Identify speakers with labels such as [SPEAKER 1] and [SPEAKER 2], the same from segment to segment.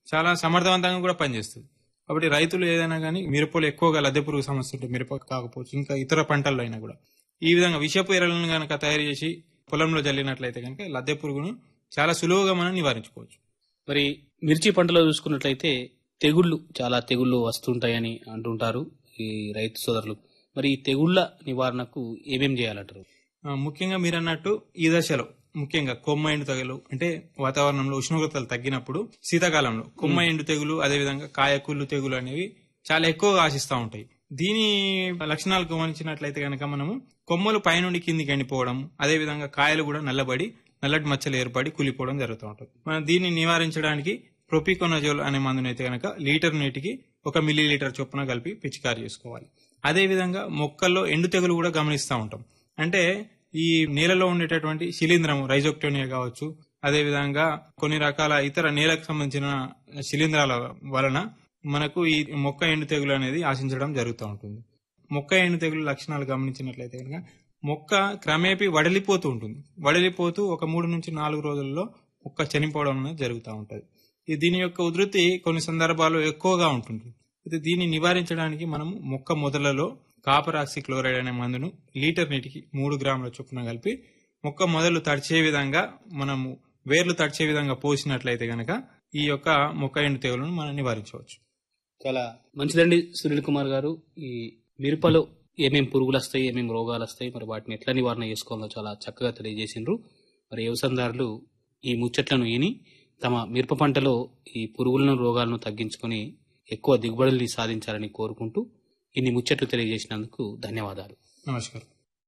[SPEAKER 1] చాలా సమర్థవంతంగా కూడా పనిచేస్తుంది కాబట్టి రైతులు ఏదైనా కానీ మిరపలు ఎక్కువగా లద్దె పురుగు సమస్య ఉంటే మిరప కాకపోవచ్చు ఇంకా ఇతర పంటల్లో అయినా కూడా ఈ విధంగా విషపు ఎరలను కనుక తయారు చేసి పొలంలో జల్లినట్లయితే కనుక లద్దె పురుగును చాలా సులువుగా మనం నివారించుకోవచ్చు
[SPEAKER 2] మరి మిర్చి పంటలో చూసుకున్నట్లయితే తెగుళ్ళు చాలా తెగుళ్ళు వస్తుంటాయని అంటుంటారు ఈ రైతు సోదరులు మరి ఈ తెగుళ్ళ నివారణకు ఏమేం చేయాలంటారు
[SPEAKER 1] ఆ, ముఖ్యంగా మీరు అన్నట్టు ఈ దశలో ముఖ్యంగా కొమ్మ ఎండు తెగులు అంటే వాతావరణంలో ఉష్ణోగ్రతలు తగ్గినప్పుడు శీతాకాలంలో కొమ్మ ఎండు తెగులు అదేవిధంగా కాయకుళ్ళు తెగులు అనేవి చాలా ఎక్కువగా ఆశిస్తూ ఉంటాయి దీని లక్షణాలు గమనించినట్లయితే కనుక మనము కొమ్మలు పైనుండి కిందికి ఎండిపోవడం అదేవిధంగా కాయలు కూడా నల్లబడి నల్లటి మచ్చలు ఏర్పడి కూలిపోవడం జరుగుతూ ఉంటుంది మనం దీన్ని నివారించడానికి ప్రొపికొనజోల్ అనే మందునైతే కనుక లీటర్ నీటికి ఒక మిల్లీ లీటర్ చొప్పున కలిపి పిచికారి చేసుకోవాలి అదేవిధంగా మొక్కల్లో ఎండు తెగులు కూడా గమనిస్తూ ఉంటాం అంటే ఈ నేలలో ఉండేటటువంటి శిలీంధ్రము రైజోక్టోనియా కావచ్చు అదేవిధంగా కొన్ని రకాల ఇతర నేలకు సంబంధించిన శిలీంధ్రాల వలన మనకు ఈ మొక్క ఎండు తెగులు అనేది ఆశించడం జరుగుతూ ఉంటుంది మొక్క ఎండు తెగులు లక్షణాలు గమనించినట్లయితే కనుక మొక్క క్రమేపీ వడలిపోతూ ఉంటుంది వడలిపోతూ ఒక మూడు నుంచి నాలుగు రోజుల్లో మొక్క చనిపోవడం అనేది జరుగుతూ ఉంటుంది ఈ దీని యొక్క ఉధృతి కొన్ని సందర్భాల్లో ఎక్కువగా ఉంటుంది అయితే దీన్ని నివారించడానికి మనము మొక్క మొదలలో కాపర్ ఆక్సి క్లోరైడ్ అనే మందును లీటర్ నీటికి మూడు గ్రాముల చొప్పున కలిపి మొక్క మొదలు తడిచే విధంగా మనము వేర్లు తడిచే విధంగా పోసినట్లయితే గనక ఈ యొక్క మొక్క ఎండు తెగులను మనం నివారించవచ్చు
[SPEAKER 2] చాలా మంచిదండి సునీల్ కుమార్ గారు ఈ మిరపలో ఏమేం పురుగులు వస్తాయి ఏమేం రోగాలు వస్తాయి మరి వాటిని ఎట్లా నివారణ చేసుకోవాలో చాలా చక్కగా తెలియజేసిండ్రు మరి వ్యవసాయదారులు ఈ ముచ్చట్లను విని తమ మిరప పంటలో ఈ పురుగులను రోగాలను తగ్గించుకొని ఎక్కువ దిగుబడుల్ని సాధించాలని కోరుకుంటూ ఇన్ని ముచ్చట్లు తెలియజేసినందుకు ధన్యవాదాలు
[SPEAKER 1] నమస్కారం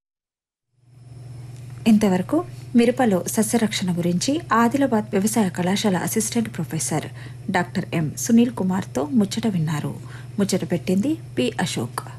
[SPEAKER 3] ఇంతవరకు మిరపలో సస్యరక్షణ గురించి ఆదిలాబాద్ వ్యవసాయ కళాశాల assistant professor doctor M Sunil కుమార్తో ముచ్చట విన్నారు ముచ్చట పెట్టింది పి అశోక్